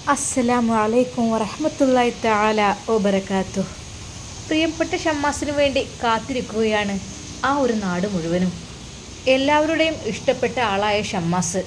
അസ്സലാമു അലൈക്കും വറഹ്മത്തുള്ളാഹി തആല വബറകാത്തു പ്രിയപ്പെട്ട ഷമ്മാസിനു വേണ്ടി കാത്തിരിക്കുകയാണ് ആ ഒരു നാട് മുഴുവനും എല്ലാവരുടെയും ഇഷ്ടപ്പെട്ട ആളായ ഷമ്മാസ്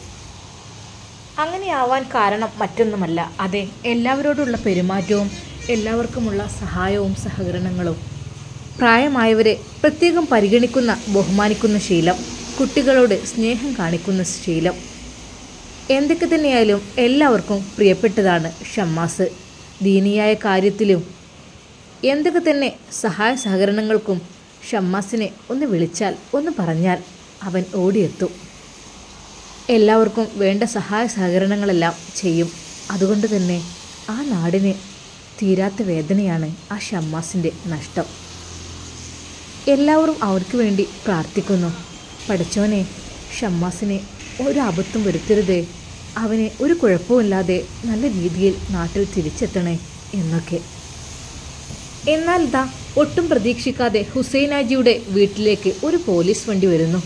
അങ്ങനെയാവാൻ കാരണം മറ്റൊന്നുമല്ല അതെ എല്ലാവരോടുള്ള പെരുമാറ്റവും എല്ലാവർക്കുമുള്ള സഹായവും സഹകരണങ്ങളും പ്രായമായവരെ പ്രത്യേകം പരിഗണിക്കുന്ന ബഹുമാനിക്കുന്ന ശീലം കുട്ടികളോട് സ്നേഹം കാണിക്കുന്ന ശീലം എന്തൊക്കെ തന്നെയായാലും എല്ലാവർക്കും പ്രിയപ്പെട്ടതാണ് ഷമ്മാസ് ദീനിയായ കാര്യത്തിലും എന്തൊക്കെ തന്നെ സഹായ സഹകരണങ്ങൾക്കും ഷമ്മാസിനെ ഒന്ന് വിളിച്ചാൽ ഒന്ന് പറഞ്ഞാൽ അവൻ ഓടിയെത്തും എല്ലാവർക്കും വേണ്ട സഹായ സഹകരണങ്ങളെല്ലാം ചെയ്യും അതുകൊണ്ട് തന്നെ ആ നാടിന് തീരാത്ത വേദനയാണ് ആ ഷമ്മാസിൻ്റെ നഷ്ടം എല്ലാവരും അവർക്ക് വേണ്ടി പ്രാർത്ഥിക്കുന്നു പഠിച്ചവനെ ഷമ്മാസിനെ ഒരു അബദ്ധം വരുത്തരുതേ അവനെ ഒരു കുഴപ്പമില്ലാതെ നല്ല രീതിയിൽ നാട്ടിൽ തിരിച്ചെത്തണേ എന്നൊക്കെ എന്നാൽ ഇതാ ഒട്ടും പ്രതീക്ഷിക്കാതെ ഹുസൈനാജിയുടെ വീട്ടിലേക്ക് ഒരു പോലീസ് വണ്ടി വരുന്നു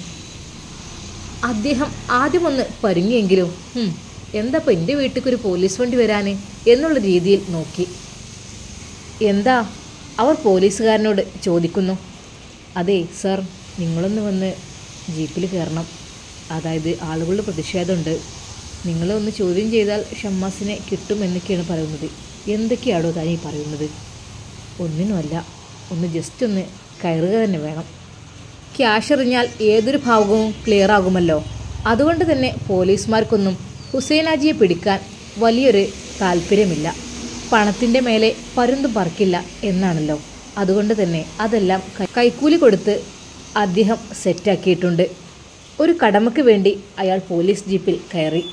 അദ്ദേഹം ആദ്യമൊന്ന് പരുങ്ങിയെങ്കിലും "ഹും, എന്താ ഇപ്പം എൻ്റെ വീട്ടിലേക്ക് ഒരു പോലീസ് വണ്ടി വരാൻ എന്നുള്ള രീതിയിൽ നോക്കി എന്താ അവർ പോലീസുകാരനോട് ചോദിക്കുന്നു അതെ സർ നിങ്ങളൊന്ന് വന്ന് ജീപ്പിൽ കയറണം അതായത് ആളുകളുടെ പ്രതിഷേധമുണ്ട് നിങ്ങളൊന്ന് ചോദ്യം ചെയ്താൽ ഷമ്മാസിനെ കിട്ടും എന്നൊക്കെയാണ് പറയുന്നത് എന്തൊക്കെയാണോ താൻ ഈ പറയുന്നത് ഒന്നിനുമല്ല ഒന്ന് ജസ്റ്റ് ഒന്ന് കയറുക തന്നെ വേണം ക്യാഷ് എറിഞ്ഞാൽ ഏതൊരു ഭാഗവും ക്ലിയർ ആകുമല്ലോ അതുകൊണ്ട് തന്നെ പോലീസുമാർക്കൊന്നും ഹുസൈനാജിയെ പിടിക്കാൻ വലിയൊരു താല്പര്യമില്ല പണത്തിൻ്റെ മേലെ പരുന്തും പറക്കില്ല എന്നാണല്ലോ അതുകൊണ്ട് തന്നെ അതെല്ലാം കൈ- കൈക്കൂലി കൊടുത്ത് അദ്ദേഹം സെറ്റാക്കിയിട്ടുണ്ട് ഒരു കടമയ്ക്ക് വേണ്ടി അയാൾ പോലീസ് ജീപ്പിൽ കയറി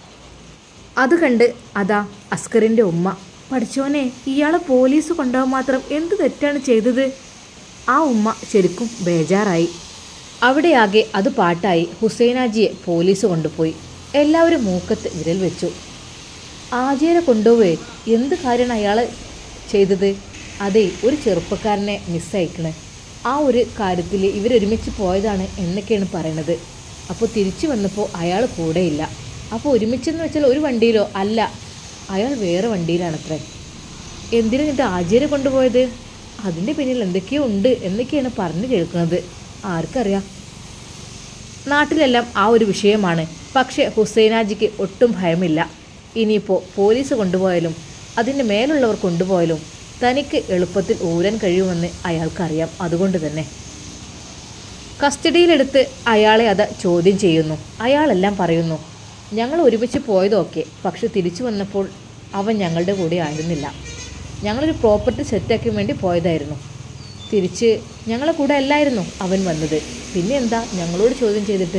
അത് കണ്ട് അതാ അസ്കറിൻ്റെ ഉമ്മ പഠിച്ചോനെ ഇയാളെ പോലീസ് കൊണ്ടുപോകാൻ മാത്രം എന്ത് തെറ്റാണ് ചെയ്തത് ആ ഉമ്മ ശരിക്കും ബേജാറായി അവിടെയാകെ അത് പാട്ടായി ഹുസൈനാജിയെ പോലീസ് കൊണ്ടുപോയി എല്ലാവരും മൂക്കത്ത് വിരൽ വെച്ചു ആചാരെ കൊണ്ടുപോവേ എന്ത് കാര്യമാണ് അയാൾ ചെയ്തത് അതെ ഒരു ചെറുപ്പക്കാരനെ മിസ്സയക്കണ് ആ ഒരു കാര്യത്തിൽ ഇവരൊരുമിച്ച് പോയതാണ് എന്നൊക്കെയാണ് പറയണത് അപ്പോൾ തിരിച്ചു വന്നപ്പോൾ അയാൾ കൂടെയില്ല അപ്പോൾ ഒരുമിച്ചെന്ന് വെച്ചാൽ ഒരു വണ്ടിയിലോ അല്ല അയാൾ വേറെ വണ്ടിയിലാണത്രേ എന്തിനാ എന്നിട്ട് ആചാര്യ കൊണ്ടുപോയത് അതിൻ്റെ പിന്നിൽ എന്തൊക്കെയോ ഉണ്ട് എന്നൊക്കെയാണ് പറഞ്ഞു കേൾക്കുന്നത് ആർക്കറിയാം നാട്ടിലെല്ലാം ആ ഒരു വിഷയമാണ് പക്ഷേ ഹുസൈനാജിക്ക് ഒട്ടും ഭയമില്ല ഇനിയിപ്പോൾ പോലീസ് കൊണ്ടുപോയാലും അതിൻ്റെ മേലുള്ളവർ കൊണ്ടുപോയാലും തനിക്ക് എളുപ്പത്തിൽ ഊരാൻ കഴിയുമെന്ന് അയാൾക്കറിയാം അതുകൊണ്ട് തന്നെ കസ്റ്റഡിയിലെടുത്ത് അയാളെ അത് ചോദ്യം ചെയ്യുന്നു അയാളെല്ലാം പറയുന്നു ഞങ്ങൾ ഒരുമിച്ച് പോയതൊക്കെ പക്ഷെ തിരിച്ചു വന്നപ്പോൾ അവൻ ഞങ്ങളുടെ കൂടെ ആയിരുന്നില്ല ഞങ്ങളൊരു പ്രോപ്പർട്ടി സെറ്റാക്കാൻ വേണ്ടി പോയതായിരുന്നു തിരിച്ച് ഞങ്ങളെ കൂടെ അല്ലായിരുന്നു അവൻ വന്നത് പിന്നെ എന്താ ഞങ്ങളോട് ചോദ്യം ചെയ്തിട്ട്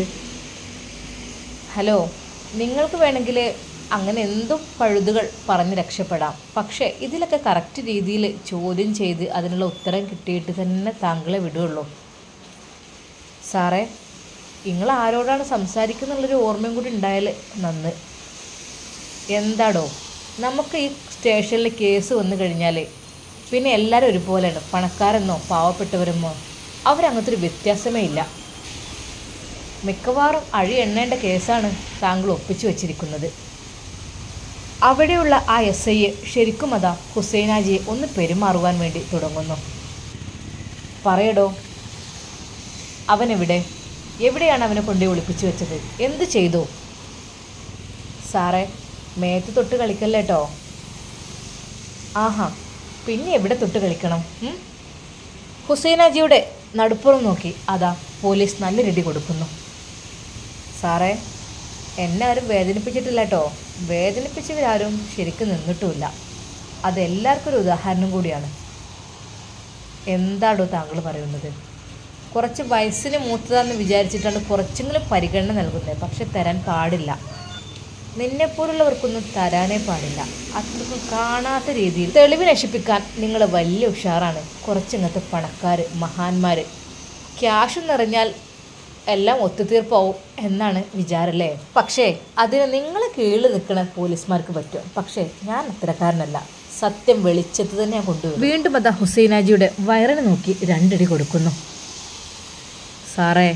ഹലോ നിങ്ങൾക്ക് വേണമെങ്കിൽ അങ്ങനെ എന്തും പഴുതുകൾ പറഞ്ഞ് രക്ഷപ്പെടാം പക്ഷേ ഇതിലൊക്കെ കറക്റ്റ് രീതിയിൽ ചോദ്യം ചെയ്ത് അതിനുള്ള ഉത്തരം കിട്ടിയിട്ട് തന്നെ താങ്കളെ വിടുകയുള്ളൂ സാറേ നിങ്ങൾ ആരോടാണ് സംസാരിക്കുന്നുള്ളൊരു ഓർമ്മയും കൂടി ഉണ്ടായാൽ നന്ന് എന്താടോ നമുക്ക് ഈ സ്റ്റേഷനിൽ കേസ് വന്നു കഴിഞ്ഞാൽ പിന്നെ എല്ലാവരും ഒരുപോലെയാണ് പണക്കാരെന്നോ പാവപ്പെട്ടവരെന്നോ അവരങ്ങനത്തെ ഒരു വ്യത്യാസമേ ഇല്ല മിക്കവാറും അഴി എണ്ണേണ്ട കേസാണ് താങ്കൾ ഒപ്പിച്ചു വച്ചിരിക്കുന്നത് അവിടെയുള്ള ആ എസ് ഐ ശരിക്കും അതാ ഹുസൈനാജിയെ ഒന്ന് പെരുമാറുവാൻ വേണ്ടി തുടങ്ങുന്നു പറയടോ അവനെവിടെ എവിടെയാണ് അവനെ കൊണ്ടുപോയി ഒളിപ്പിച്ചു വെച്ചത് എന്ത് ചെയ്തു സാറേ മേത്ത് തൊട്ട് കളിക്കല്ലേ കേട്ടോ ആഹാ പിന്നെ എവിടെ തൊട്ട് കളിക്കണം ഉം? ഹുസൈനാജിയുടെ നടുപ്പുറം നോക്കി അതാ പോലീസ് നല്ല രടി കൊടുക്കുന്നു സാറേ എന്നെ ആരും വേദനിപ്പിച്ചിട്ടില്ല കേട്ടോ വേദനിപ്പിച്ചവരാരും ശരിക്കും നിന്നിട്ടുമില്ല അതെല്ലാവർക്കും ഒരു ഉദാഹരണം കൂടിയാണ് എന്താടോ താങ്കൾ പറയുന്നത് കുറച്ച് വയസ്സിന് മൂത്തതാന്ന് വിചാരിച്ചിട്ടാണ് കുറച്ചെങ്കിലും പരിഗണന നൽകുന്നത് പക്ഷെ തരാൻ പാടില്ല നിന്നെപ്പോലുള്ളവർക്കൊന്നും തരാനേ പാടില്ല അത്രക്കും കാണാത്ത രീതിയിൽ തെളിവ് നശിപ്പിക്കാൻ നിങ്ങൾ വലിയ ഉഷാറാണ് കുറച്ചിങ്ങനത്തെ പണക്കാർ മഹാന്മാർ ക്യാഷ് നിറഞ്ഞാൽ എല്ലാം ഒത്തുതീർപ്പാവും എന്നാണ് വിചാരല്ലേ പക്ഷേ അതിന് നിങ്ങളെ കീഴിൽ നിൽക്കുന്ന പോലീസുമാർക്ക് പറ്റും പക്ഷേ ഞാൻ അത്തരക്കാരനല്ല സത്യം വെളിച്ചത്ത് തന്നെ ഞാൻ കൊണ്ടുവരും വീണ്ടും അതാ ഹുസൈനാജിയുടെ വയറിന് നോക്കി രണ്ടടി കൊടുക്കുന്നു സാറേ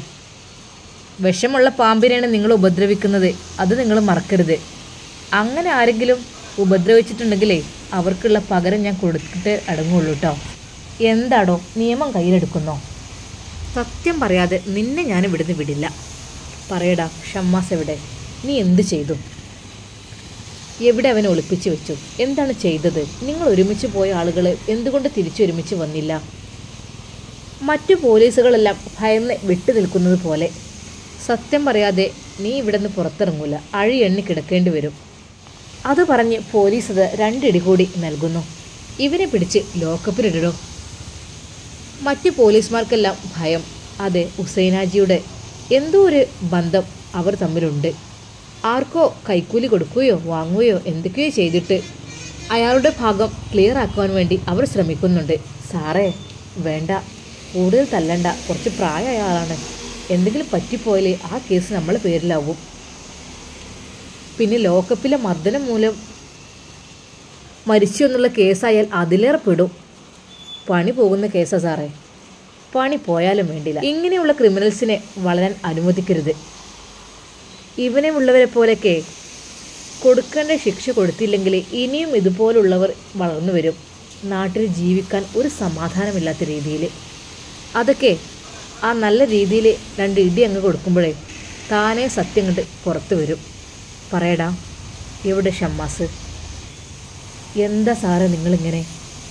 വിഷമുള്ള പാമ്പിനെയാണ് നിങ്ങൾ ഉപദ്രവിക്കുന്നത് അത് നിങ്ങൾ മറക്കരുത് അങ്ങനെ ആരെങ്കിലും ഉപദ്രവിച്ചിട്ടുണ്ടെങ്കിലേ അവർക്കുള്ള പകരം ഞാൻ കൊടുത്തിട്ടേ അടങ്ങുള്ളൂ കേട്ടോ എന്താടോ നിയമം കയ്യിലെടുക്കുന്നോ സത്യം പറയാതെ നിന്നെ ഞാൻ ഇവിടുന്ന് വിടില്ല പറയടാ ഷമ്മാസ് എവിടെ നീ എന്ത് ചെയ്തു എവിടെ അവനെ ഒളിപ്പിച്ചു വെച്ചു എന്താണ് ചെയ്തത് നിങ്ങൾ ഒരുമിച്ച് പോയ ആളുകൾ എന്തുകൊണ്ട് തിരിച്ചു ഒരുമിച്ച് വന്നില്ല മറ്റു പോലീസുകളെല്ലാം ഭയന്ന് വിട്ടു നിൽക്കുന്നത് പോലെ സത്യം പറയാതെ നീ ഇവിടെ നിന്ന് പുറത്തിറങ്ങൂല അഴി എണ്ണി കിടക്കേണ്ടി വരും അത് പറഞ്ഞ് പോലീസ് അത് രണ്ടിടി കൂടി നൽകുന്നു ഇവനെ പിടിച്ച് ലോക്കപ്പിലിടടോ മറ്റു പോലീസുമാർക്കെല്ലാം ഭയം അതെ ഹുസൈനാജിയുടെ എന്തോ ഒരു ബന്ധം അവർ തമ്മിലുണ്ട് ആർക്കോ കൈക്കൂലി കൊടുക്കുകയോ വാങ്ങുകയോ എന്തൊക്കെയോ ചെയ്തിട്ട് അയാളുടെ ഭാഗം ക്ലിയർ ആക്കുവാൻ വേണ്ടി അവർ ശ്രമിക്കുന്നുണ്ട് സാറേ വേണ്ട കൂടുതൽ തല്ലണ്ട കുറച്ച് പ്രായമായ ആളാണ് എന്തെങ്കിലും പറ്റിപ്പോയാലേ ആ കേസ് നമ്മളെ പേരിലാവും പിന്നെ ലോക്കപ്പിലെ മർദ്ദനം മൂലം മരിച്ചു എന്നുള്ള കേസായാൽ അതിലേറെ പെടും പണി പോകുന്ന കേസാ സാറേ പണി പോയാലും വേണ്ടില്ല ഇങ്ങനെയുള്ള ക്രിമിനൽസിനെ വളരാൻ അനുവദിക്കരുത് ഇവനെ ഉള്ളവരെ പോലെയൊക്കെ കൊടുക്കേണ്ട ശിക്ഷ കൊടുത്തില്ലെങ്കിൽ ഇനിയും ഇതുപോലുള്ളവർ വളർന്നു വരും നാട്ടിൽ ജീവിക്കാൻ ഒരു സമാധാനമില്ലാത്ത രീതിയിൽ അതൊക്കെ ആ നല്ല രീതിയിൽ രണ്ട് ഇടി അങ്ങ് കൊടുക്കുമ്പോഴേ താനേ സത്യം കണ്ട് പുറത്തു വരും പറയടാ എവിടെ ഷമ്മാസ് എന്താ സാറേ നിങ്ങളിങ്ങനെ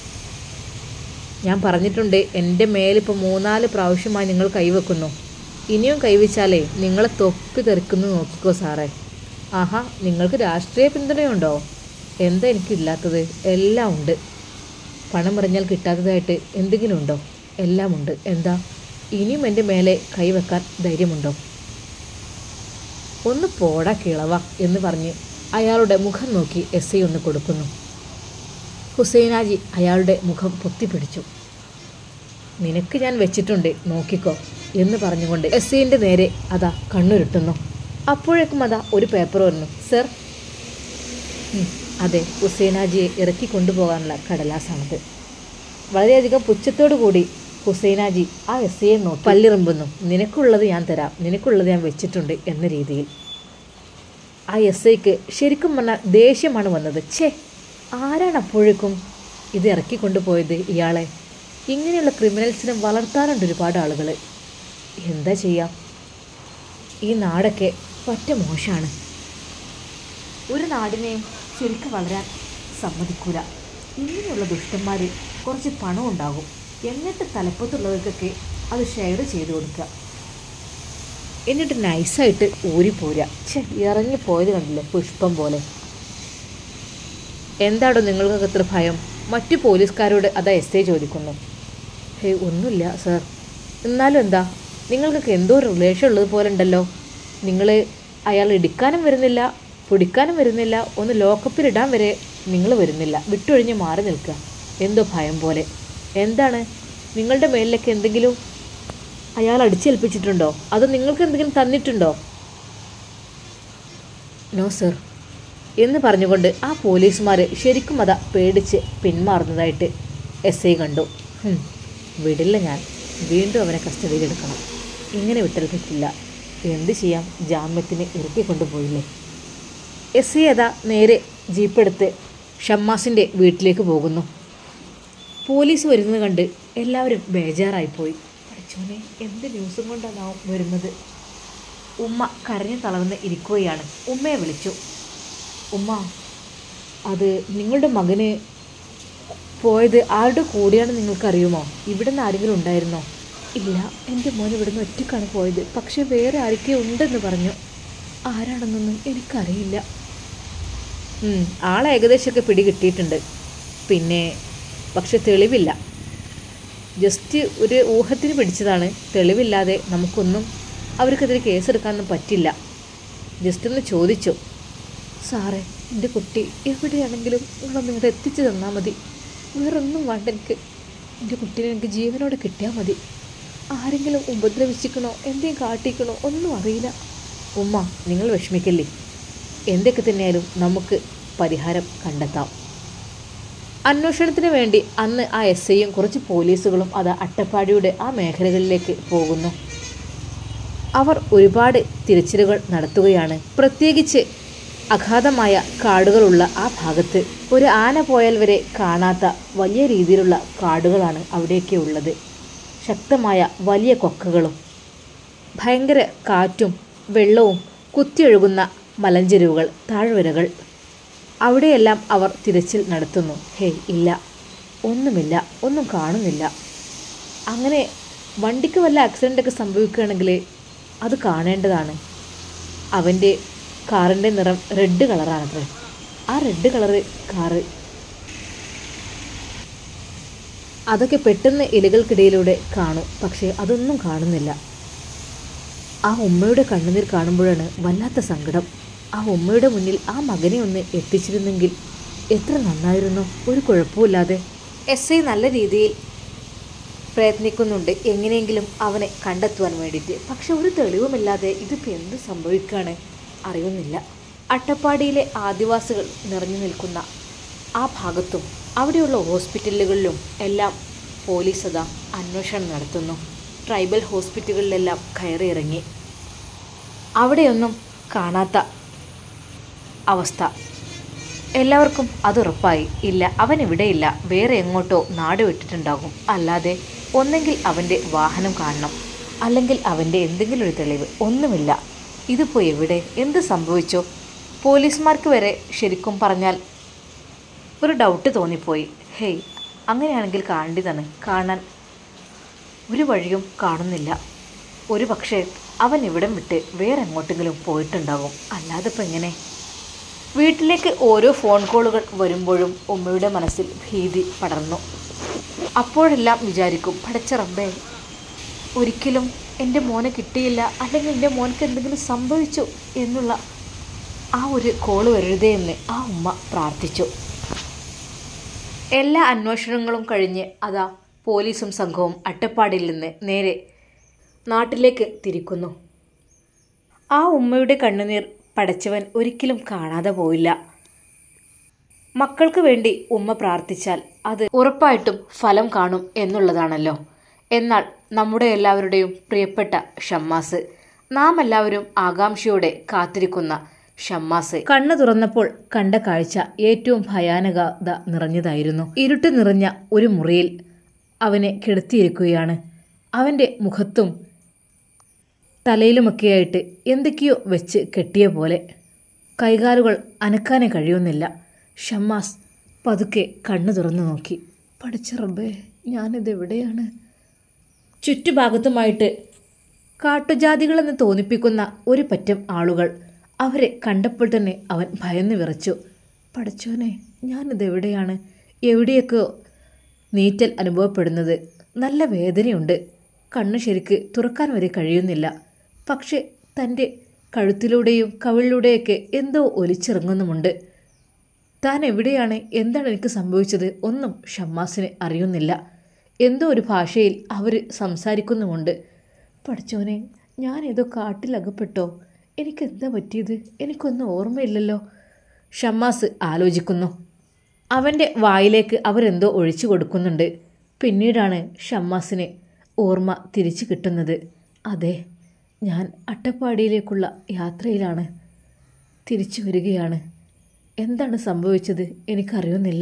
ഞാൻ പറഞ്ഞിട്ടുണ്ട് എൻ്റെ മേലിപ്പോൾ മൂന്നാല് പ്രാവശ്യമായി നിങ്ങൾ കൈവെക്കുന്നു ഇനിയും കൈവച്ചാലേ നിങ്ങളെ തൊപ്പി തെറിക്കുന്നു നോക്കിക്കോ സാറേ ആഹാ നിങ്ങൾക്ക് രാഷ്ട്രീയ പിന്തുണയുണ്ടോ എന്താ എനിക്കില്ലാത്തത് എല്ലാം ഉണ്ട് പണം പറഞ്ഞാൽ കിട്ടാത്തതായിട്ട് എന്തെങ്കിലും ഉണ്ടോ എല്ലാം ഉണ്ട് എന്താ ഇനിയും എൻ്റെ മേലെ കൈവെക്കാൻ ധൈര്യമുണ്ടോ ഒന്ന് പോടാ കിളവ എന്ന് പറഞ്ഞ് അയാളുടെ മുഖം നോക്കി എസ് ഐ ഒന്ന് കൊടുക്കുന്നു ഹുസൈനാജി അയാളുടെ മുഖം പൊത്തിപ്പിടിച്ചു നിനക്ക് ഞാൻ വെച്ചിട്ടുണ്ട് നോക്കിക്കോ എന്ന് പറഞ്ഞുകൊണ്ട് എസ് ഐൻ്റെ നേരെ അതാ കണ്ണുരുട്ടുന്നു അപ്പോഴേക്കും അതാ ഒരു പേപ്പർ വന്നു സർ ഉം, അതെ ഹുസൈനാജിയെ ഇറക്കി കൊണ്ടുപോകാനുള്ള കടലാസാണത് വളരെയധികം പുച്ഛത്തോടു കൂടി ഹുസൈനാജി ആ എസ് ഐയെ നോക്കി പല്ലിറുമ്പുന്നു നിനക്കുള്ളത് ഞാൻ തരാം നിനക്കുള്ളത് ഞാൻ വെച്ചിട്ടുണ്ട് എന്ന രീതിയിൽ ആ എസ് ഐക്ക് ശരിക്കും പറഞ്ഞാൽ ദേഷ്യമാണ് വന്നത് ഛേ ആരാണ് അപ്പോഴേക്കും ഇത് ഇറക്കിക്കൊണ്ടുപോയത് ഇയാളെ ഇങ്ങനെയുള്ള ക്രിമിനൽസിനെ വളർത്താറുണ്ട് ഒരുപാട് ആളുകൾ എന്താ ചെയ്യാം ഈ നാടൊക്കെ പറ്റ മോശമാണ് ഒരു നാടിനെയും ശരിക്കും വളരാൻ സമ്മതിക്കൂല ഇങ്ങനെയുള്ള ദുഷ്ടന്മാർ കുറച്ച് പണം ഉണ്ടാകും എന്നിട്ട് തലപ്പത്തുള്ളവർക്കൊക്കെ അത് ഷെയർ ചെയ്ത് കൊടുക്കുക എന്നിട്ട് നൈസായിട്ട് ഊരിപ്പോരുക ഛെ ഇറങ്ങി പോയത് കണ്ടില്ലേ പുഷ്പം പോലെ എന്താടോ നിങ്ങൾക്കൊക്കെ ഇത്ര ഭയം മറ്റു പോലീസുകാരോട് അതാ എസ് ഐ ചോദിക്കുന്നു ഹേയ് ഒന്നുമില്ല സർ എന്നാലും എന്താ നിങ്ങൾക്കൊക്കെ എന്തോ ഒരു റിലേഷൻ ഉള്ളത് പോലെ ഉണ്ടല്ലോ നിങ്ങൾ അയാൾ ഇടിക്കാനും വരുന്നില്ല പിടിക്കാനും വരുന്നില്ല ഒന്ന് ലോക്കപ്പിലിടാൻ വരെ നിങ്ങൾ വരുന്നില്ല വിട്ടൊഴിഞ്ഞ് മാറി നിൽക്കുക എന്തോ ഭയം പോലെ എന്താണ് നിങ്ങളുടെ മേലിലൊക്കെ എന്തെങ്കിലും അയാൾ അടിച്ചേൽപ്പിച്ചിട്ടുണ്ടോ അത് നിങ്ങൾക്ക് എന്തെങ്കിലും തന്നിട്ടുണ്ടോ നോ സർ എന്ന് പറഞ്ഞുകൊണ്ട് ആ പോലീസുമാർ ശരിക്കും അതാ പേടിച്ച് പിന്മാറുന്നതായിട്ട് എസ് ഐ കണ്ടു ഹും, വിടില്ല ഞാൻ വീണ്ടും അവനെ കസ്റ്റഡിയിലെടുക്കണം ഇങ്ങനെ വിട്ടാൽ പറ്റില്ല എന്ത് ചെയ്യാം ജാമ്യത്തിന് ഇറക്കി കൊണ്ടുപോയില്ലേ എസ് ഐ അതാ നേരെ ജീപ്പെടുത്ത് ഷമ്മാസിൻ്റെ വീട്ടിലേക്ക് പോകുന്നു പോലീസ് വരുന്നത് കണ്ട് എല്ലാവരും ബേജാറായിപ്പോയി പഠിച്ചോനെ എന്ത് ന്യൂസും കൊണ്ടാണ് വരുന്നത് ഉമ്മ കരഞ്ഞു തളർന്ന് ഇരിക്കുകയാണ് ഉമ്മയെ വിളിച്ചു ഉമ്മ അത് നിങ്ങളുടെ മകന് പോയത് ആരുടെ കൂടെയാണ് നിങ്ങൾക്കറിയുമോ ഇവിടെ നിന്ന് ആരെങ്കിലും ഉണ്ടായിരുന്നോ ഇല്ല എൻ്റെ മോൻ ഇവിടെ നിന്ന് ഒറ്റക്കാണ് പോയത് പക്ഷേ വേറെ ആരൊക്കെ ഉണ്ടെന്ന് പറഞ്ഞു ആരാണെന്നൊന്നും എനിക്കറിയില്ല ഉം, ആളെ ഏകദേശമൊക്കെ പിടി കിട്ടിയിട്ടുണ്ട് പിന്നെ പക്ഷെ തെളിവില്ല ജസ്റ്റ് ഒരു ഊഹത്തിന് പിടിച്ചതാണ് തെളിവില്ലാതെ നമുക്കൊന്നും അവർക്കെതിരെ കേസെടുക്കാനൊന്നും പറ്റില്ല ജസ്റ്റ് ഒന്ന് ചോദിച്ചു സാറേ എൻ്റെ കുട്ടി എവിടെയാണെങ്കിലും നിങ്ങളൊന്ന് ഇങ്ങോട്ട് എത്തിച്ചു തന്നാൽ മതി വേറൊന്നും വേണ്ട എനിക്ക് എൻ്റെ കുട്ടീനെ എനിക്ക് ജീവനോടെ കിട്ടിയാൽ മതി ആരെങ്കിലും ഉപദ്രവിച്ചിക്കണോ എന്തെങ്കിലും കാട്ടിക്കണോ ഒന്നും അറിയില്ല ഉമ്മ നിങ്ങൾ വിഷമിക്കല്ലേ എന്തൊക്കെ തന്നെയായാലും നമുക്ക് പരിഹാരം കണ്ടെത്താം അന്വേഷണത്തിന് വേണ്ടി അന്ന് ആ എസ് ഐയും കുറച്ച് പോലീസുകളും അത് അട്ടപ്പാടിയുടെ ആ മേഖലകളിലേക്ക് പോകുന്നു അവർ ഒരുപാട് തിരച്ചിലുകൾ നടത്തുകയാണ് പ്രത്യേകിച്ച് അഗാധമായ കാടുകളുള്ള ആ ഭാഗത്ത് ഒരു ആന പോയാൽ വരെ കാണാത്ത വലിയ രീതിയിലുള്ള കാടുകളാണ് അവിടെയൊക്കെ ഉള്ളത് ശക്തമായ വലിയ കൊക്കകളും ഭയങ്കര കാറ്റും വെള്ളവും കുത്തിയൊഴുകുന്ന മലഞ്ചെരുവുകൾ താഴ്വരകൾ അവിടെയെല്ലാം അവർ തിരച്ചിൽ നടത്തുന്നു ഹേയ് ഇല്ല ഒന്നുമില്ല ഒന്നും കാണുന്നില്ല അങ്ങനെ വണ്ടിക്ക് വല്ല ആക്സിഡൻ്റൊക്കെ സംഭവിക്കുകയാണെങ്കിൽ അത് കാണേണ്ടതാണ് അവൻ്റെ കാറിൻ്റെ നിറം റെഡ് കളറാണത്രേ ആ റെഡ് കളറ് കാറ് അതൊക്കെ പെട്ടെന്ന് ഇലകൾക്കിടയിലൂടെ കാണും പക്ഷേ അതൊന്നും കാണുന്നില്ല ആ ഉമ്മയുടെ കണ്ണുനീർ കാണുമ്പോഴാണ് വല്ലാത്ത സങ്കടം ആ ഉമ്മയുടെ മുന്നിൽ ആ മകനെ ഒന്ന് എത്തിച്ചിരുന്നെങ്കിൽ എത്ര നന്നായിരുന്നു ഒരു കുഴപ്പമില്ലാതെ എസ് ഐ നല്ല രീതിയിൽ പ്രയത്നിക്കുന്നുണ്ട് എങ്ങനെയെങ്കിലും അവനെ കണ്ടെത്തുവാൻ വേണ്ടിയിട്ട് പക്ഷെ ഒരു തെളിവുമില്ലാതെ ഇതിപ്പോൾ എന്ത് സംഭവിക്കുകയാണ് അറിയുന്നില്ല അട്ടപ്പാടിയിലെ ആദിവാസികൾ നിറഞ്ഞു നിൽക്കുന്ന ആ ഭാഗത്തും അവിടെയുള്ള ഹോസ്പിറ്റലുകളിലും എല്ലാം പോലീസ് അതാ അന്വേഷണം നടത്തുന്നു ട്രൈബൽ ഹോസ്പിറ്റലുകളിലെല്ലാം കയറിയിറങ്ങി അവിടെയൊന്നും കാണാത്ത അവസ്ഥ എല്ലാവർക്കും അതുറപ്പായി ഇല്ല അവൻ ഇവിടെയില്ല വേറെ എങ്ങോട്ടോ നാട് വിട്ടിട്ടുണ്ടാകും അല്ലാതെ ഒന്നെങ്കിൽ അവൻ്റെ വാഹനം കാണണം അല്ലെങ്കിൽ അവൻ്റെ എന്തെങ്കിലും ഒരു തെളിവ് ഒന്നുമില്ല ഇതിപ്പോൾ എവിടെ എന്ത് സംഭവിച്ചോ പോലീസുമാർക്ക് വരെ ശരിക്കും പറഞ്ഞാൽ ഒരു ഡൗട്ട് തോന്നിപ്പോയി ഹേയ് അങ്ങനെയാണെങ്കിൽ കാണേണ്ടതാണ് കാണാൻ ഒരു വഴിയും കാണുന്നില്ല ഒരു പക്ഷേ അവൻ ഇവിടം വിട്ട് വേറെ എങ്ങോട്ടെങ്കിലും പോയിട്ടുണ്ടാകും അല്ലാതെ ഇപ്പം എങ്ങനെ വീട്ടിലേക്ക് ഓരോ ഫോൺ കോളുകൾ വരുമ്പോഴും ഉമ്മയുടെ മനസ്സിൽ ഭീതി പടർന്നു അപ്പോഴെല്ലാം വിചാരിക്കും പടച്ച റബ്ബേ ഒരിക്കലും എൻ്റെ മോനെ കിട്ടിയില്ല അല്ലെങ്കിൽ എൻ്റെ മോനക്ക് എന്തെങ്കിലും സംഭവിച്ചു എന്നുള്ള ആ ഒരു കോള് വരരുതേ എന്ന് ആ ഉമ്മ പ്രാർത്ഥിച്ചു എല്ലാ അന്വേഷണങ്ങളും കഴിഞ്ഞ് അതാ പോലീസും സംഘവും അട്ടപ്പാടിയിൽ നിന്ന് നേരെ നാട്ടിലേക്ക് തിരിക്കുന്നു ആ ഉമ്മയുടെ കണ്ണുനീർ പടച്ചവൻ ഒരിക്കലും കാണാതെ പോയില്ല മക്കൾക്ക് വേണ്ടി ഉമ്മ പ്രാർത്ഥിച്ചാൽ അത് ഉറപ്പായിട്ടും ഫലം കാണും എന്നുള്ളതാണല്ലോ എന്നാൽ നമ്മുടെ എല്ലാവരുടെയും പ്രിയപ്പെട്ട ഷമ്മാസ് നാം എല്ലാവരും ആകാംക്ഷയോടെ കാത്തിരിക്കുന്ന ഷമ്മാസ് കണ്ണു തുറന്നപ്പോൾ കണ്ട കാഴ്ച ഏറ്റവും ഭയാനകത നിറഞ്ഞതായിരുന്നു ഇരുട്ട് നിറഞ്ഞ ഒരു മുറിയിൽ അവനെ കിടത്തിയിരിക്കുകയാണ് അവൻ്റെ മുഖത്തും തലയിലുമൊക്കെയായിട്ട് എന്തൊക്കെയോ വെച്ച് കെട്ടിയ പോലെ കൈകാലുകൾ അനക്കാനേ കഴിയുന്നില്ല ഷമ്മാസ് പതുക്കെ കണ്ണു തുറന്നു നോക്കി പഠിച്ച റബ്ബേ ഞാനിതെവിടെയാണ് ചുറ്റുഭാഗത്തുമായിട്ട് കാട്ടുജാതികളെന്ന് തോന്നിപ്പിക്കുന്ന ഒരു പറ്റം ആളുകൾ അവരെ കണ്ടപ്പോൾ തന്നെ അവൻ ഭയന്നു വിറച്ചു പഠിച്ചോനെ ഞാനിതെവിടെയാണ് എവിടെയൊക്കെ നീറ്റൽ അനുഭവപ്പെടുന്നത് നല്ല വേദനയുണ്ട് കണ്ണ് ശരിക്ക് തുറക്കാൻ വരെ കഴിയുന്നില്ല പക്ഷെ തൻ്റെ കഴുത്തിലൂടെയും കവിളിലൂടെയൊക്കെ എന്തോ ഒലിച്ചിറങ്ങുന്നുമുണ്ട് താൻ എവിടെയാണ് എന്താണ് എനിക്ക് സംഭവിച്ചത് ഒന്നും ഷമ്മാസിന് അറിയുന്നില്ല എന്തോ ഒരു ഭാഷയിൽ അവർ സംസാരിക്കുന്നുമുണ്ട് പഠിച്ചോനെ ഞാൻ ഏതോ കാട്ടിലകപ്പെട്ടോ എനിക്കെന്താ പറ്റിയത് എനിക്കൊന്നും ഓർമ്മയില്ലല്ലോ ഷമ്മാസ് ആലോചിക്കുന്നു അവൻ്റെ വായിലേക്ക് അവരെന്തോ ഒഴിച്ചു കൊടുക്കുന്നുണ്ട് പിന്നീടാണ് ഷമ്മാസിന് ഓർമ്മ തിരിച്ചു കിട്ടുന്നത് അതെ ഞാൻ അട്ടപ്പാടിയിലേക്കുള്ള യാത്രയിലാണ് തിരിച്ചു വരികയാണ് എന്താണ് സംഭവിച്ചത് എനിക്കറിയുന്നില്ല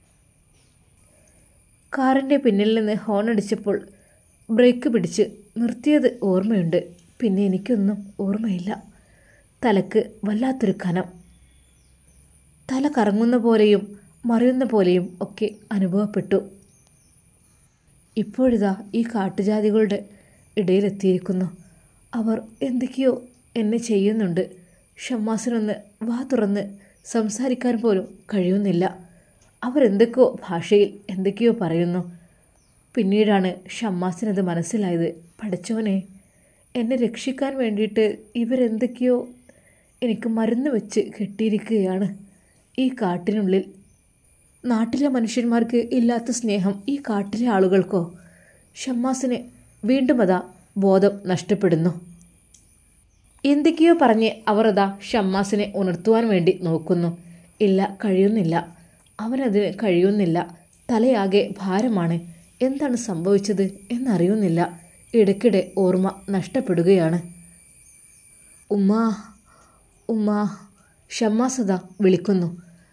കാറിൻ്റെ പിന്നിൽ നിന്ന് ഹോൺ അടിച്ചപ്പോൾ ബ്രേക്ക് പിടിച്ച് നിർത്തിയത് ഓർമ്മയുണ്ട് പിന്നെ എനിക്കൊന്നും ഓർമ്മയില്ല തലക്ക് വല്ലാത്തൊരു കനം തല കറങ്ങുന്ന പോലെയും മറിയുന്ന പോലെയും ഒക്കെ അനുഭവപ്പെട്ടു ഇപ്പോഴിതാ ഈ കാട്ടുജാതികളുടെ ഇടയിലെത്തിയിരിക്കുന്നു അവർ എന്തൊക്കെയോ എന്നെ ചെയ്യുന്നുണ്ട് ഷമ്മാസിനൊന്ന് വാ തുറന്ന് സംസാരിക്കാൻ പോലും കഴിയുന്നില്ല അവരെന്തൊക്കെയോ ഭാഷയിൽ എന്തൊക്കെയോ പറയുന്നു പിന്നീടാണ് ഷമ്മാസിനത് മനസ്സിലായത് പഠിച്ചോനെ എന്നെ രക്ഷിക്കാൻ വേണ്ടിയിട്ട് ഇവരെന്തൊക്കെയോ എനിക്ക് മരുന്ന് വെച്ച് കെട്ടിയിരിക്കുകയാണ് ഈ കാട്ടിനുള്ളിൽ നാട്ടിലെ മനുഷ്യന്മാർക്ക് ഇല്ലാത്ത സ്നേഹം ഈ കാട്ടിലെ ആളുകൾക്കോ ഷമ്മാസിന് വീണ്ടും അതാ ബോധം നഷ്ടപ്പെടുന്നു എന്തൊക്കെയോ പറഞ്ഞ് അവർ അതാ ഷമ്മാസിനെ ഉണർത്തുവാൻ വേണ്ടി നോക്കുന്നു ഇല്ല കഴിയുന്നില്ല അവനതിന് കഴിയുന്നില്ല തലയാകെ ഭാരമാണ് എന്താണ് സംഭവിച്ചത് എന്നറിയുന്നില്ല ഇടയ്ക്കിടെ ഓർമ്മ നഷ്ടപ്പെടുകയാണ് ഉമ്മ ഉമ്മ ഷമ്മാസത വിളിക്കുന്നു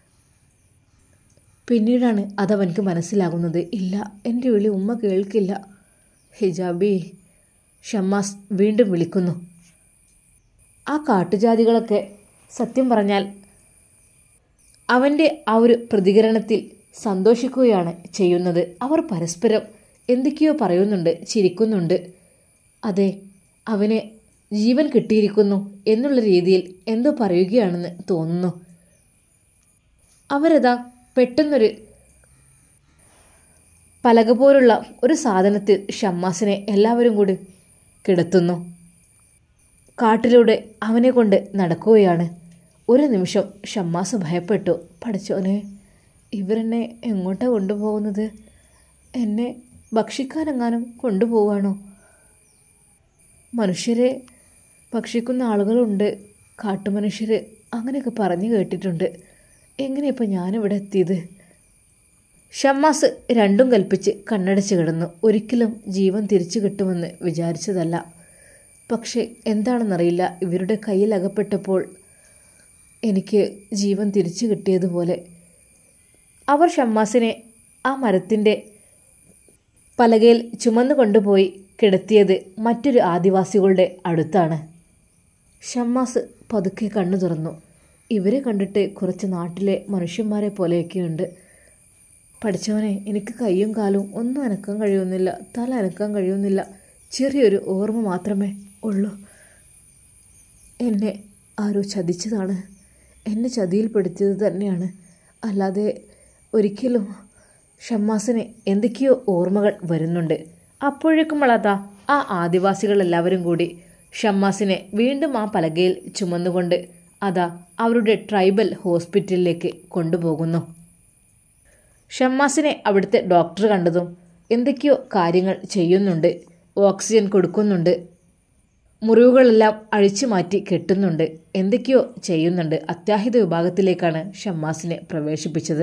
പിന്നീടാണ് അതവനക്ക് മനസ്സിലാകുന്നത് ഇല്ല എൻ്റെ വിളി ഉമ്മ കേൾക്കില്ല ഹിജാബി ഷമ്മാസ് വീണ്ടും വിളിക്കുന്നു ആ കാട്ടുജാതികളൊക്കെ സത്യം പറഞ്ഞാൽ അവൻ്റെ ആ ഒരു പ്രതികരണത്തിൽ സന്തോഷിക്കുകയാണ് ചെയ്യുന്നത് അവർ പരസ്പരം എന്തൊക്കെയോ പറയുന്നുണ്ട് ചിരിക്കുന്നുണ്ട് അതെ അവന് ജീവൻ കിട്ടിയിരിക്കുന്നു എന്നുള്ള രീതിയിൽ എന്തോ പറയുകയാണെന്ന് തോന്നുന്നു അവരതാ പെട്ടെന്നൊരു പലക പോലുള്ള ഒരു സാധനത്തിൽ ഷമ്മാസിനെ എല്ലാവരും കൂടി കിടത്തുന്നു കാട്ടിലൂടെ അവനെ കൊണ്ട് നടക്കുകയാണ് ഒരു നിമിഷം ഷമ്മാസ് ഭയപ്പെട്ടു പഠിച്ചോനെ ഇവരെന്നെ എങ്ങോട്ടാണ് കൊണ്ടുപോകുന്നത് എന്നെ ഭക്ഷിക്കാനെങ്ങാനും കൊണ്ടുപോവാണോ മനുഷ്യരെ ഭക്ഷിക്കുന്ന ആളുകളുണ്ട് കാട്ടുമനുഷ്യർ അങ്ങനെയൊക്കെ പറഞ്ഞു കേട്ടിട്ടുണ്ട് എങ്ങനെ ഇപ്പം ഞാനിവിടെ എത്തിയത് ഷമ്മാസ് രണ്ടും കൽപ്പിച്ച് കണ്ണടച്ച് കിടന്നു ഒരിക്കലും ജീവൻ തിരിച്ചു കിട്ടുമെന്ന് വിചാരിച്ചതല്ല പക്ഷേ എന്താണെന്നറിയില്ല ഇവരുടെ കയ്യിൽ അകപ്പെട്ടപ്പോൾ എനിക്ക് ജീവൻ തിരിച്ചു കിട്ടിയതുപോലെ അവർ ഷമ്മാസിനെ ആ മരത്തിൻ്റെ പലകയിൽ ചുമന്നു കൊണ്ടുപോയി കിടത്തിയത് മറ്റൊരു ആദിവാസികളുടെ അടുത്താണ് ഷമ്മാസ് പതുക്കെ കണ്ണു തുറന്നു ഇവരെ കണ്ടിട്ട് കുറച്ച് നാട്ടിലെ മനുഷ്യന്മാരെ പോലെയൊക്കെയുണ്ട് പഠിച്ചവനെ എനിക്ക് കൈയും കാലും ഒന്നും അനക്കാൻ കഴിയുന്നില്ല തല അനക്കാൻ കഴിയുന്നില്ല ചെറിയൊരു ഓർമ്മ മാത്രമേ ഉള്ളൂ എന്നെ ആരോ ചതിച്ചതാണ് എന്നെ ചതിയിൽപ്പെടുത്തിയത് തന്നെയാണ് അല്ലാതെ ഒരിക്കലും ഷമ്മാസിന് എന്തൊക്കെയോ ഓർമ്മകൾ വരുന്നുണ്ട് അപ്പോഴേക്കും അതാ ആ ആദിവാസികളെല്ലാവരും കൂടി ഷമ്മാസിനെ വീണ്ടും ആ പലകയിൽ ചുമന്നുകൊണ്ട് അതാ അവരുടെ ട്രൈബൽ ഹോസ്പിറ്റലിലേക്ക് കൊണ്ടുപോകുന്നു ഷമ്മാസിനെ അവിടുത്തെ ഡോക്ടർ കണ്ടതും എന്തൊക്കെയോ കാര്യങ്ങൾ ചെയ്യുന്നുണ്ട് ഓക്സിജൻ കൊടുക്കുന്നുണ്ട് മുറിവുകളെല്ലാം അഴിച്ചു മാറ്റി കെട്ടുന്നുണ്ട് എന്തൊക്കെയോ ചെയ്യുന്നുണ്ട് അത്യാഹിത വിഭാഗത്തിലേക്കാണ് ഷമ്മാസിനെ പ്രവേശിപ്പിച്ചത്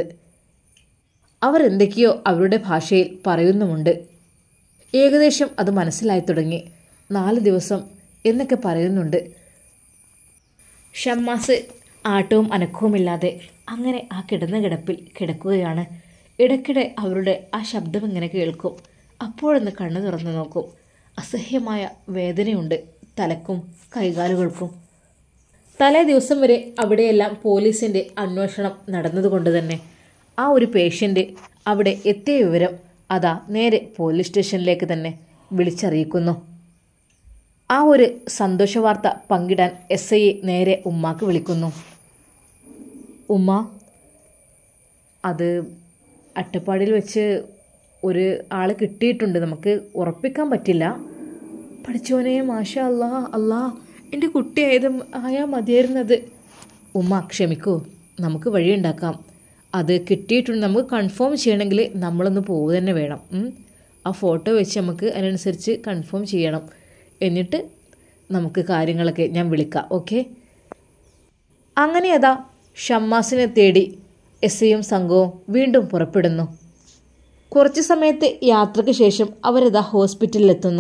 അവർ എന്തൊക്കെയോ അവരുടെ ഭാഷയിൽ പറയുന്നുമുണ്ട് ഏകദേശം അത് മനസ്സിലായി തുടങ്ങി നാല് ദിവസം എന്നൊക്കെ പറയുന്നുണ്ട് ഷമ്മാസ് ആട്ടവും അനക്കവുമില്ലാതെ അങ്ങനെ ആ കിടന്ന കിടപ്പിൽ കിടക്കുകയാണ് ഇടയ്ക്കിടെ അവരുടെ ആ ശബ്ദം ഇങ്ങനെ കേൾക്കും അപ്പോഴൊന്ന് കണ്ണു തുറന്നു നോക്കും അസഹ്യമായ വേദനയുണ്ട് തലക്കും കൈകാലുകൾക്കും തലേ ദിവസം വരെ അവിടെയെല്ലാം പോലീസിൻ്റെ അന്വേഷണം നടന്നതുകൊണ്ട് തന്നെ ആ ഒരു പേഷ്യൻ്റ് അവിടെ എത്തിയ വിവരം അതാ നേരെ പോലീസ് സ്റ്റേഷനിലേക്ക് തന്നെ വിളിച്ചറിയിക്കുന്നു ആ ഒരു സന്തോഷവാർത്ത പങ്കിടാൻ എസ് ഐയെ നേരെ ഉമ്മാക്ക് വിളിക്കുന്നു ഉമ്മ അത് അട്ടപ്പാടിയിൽ വെച്ച് ഒരു ആൾ കിട്ടിയിട്ടുണ്ട് നമുക്ക് ഉറപ്പിക്കാൻ പറ്റില്ല പഠിച്ചോനെ മാഷ അല്ലാ അല്ലാ എൻ്റെ കുട്ടിയായത് ആയാൽ മതിയായിരുന്നത് ഉമ്മ ക്ഷമിക്കൂ നമുക്ക് വഴിയുണ്ടാക്കാം അത് കിട്ടിയിട്ടുണ്ട് നമുക്ക് കൺഫേം ചെയ്യണമെങ്കിൽ നമ്മളൊന്ന് പോവുക തന്നെ വേണം ഉം. ആ ഫോട്ടോ വെച്ച് നമുക്ക് അതിനനുസരിച്ച് കൺഫേം ചെയ്യണം എന്നിട്ട് നമുക്ക് കാര്യങ്ങളൊക്കെ ഞാൻ വിളിക്കാം ഓക്കെ അങ്ങനെ അതാ ഷമ്മാസിനെ തേടി എസ് ഐയും സംഘവും വീണ്ടും പുറപ്പെടുന്നു കുറച്ച് സമയത്തെ യാത്രയ്ക്ക് ശേഷം അവരതാ ഹോസ്പിറ്റലിലെത്തുന്നു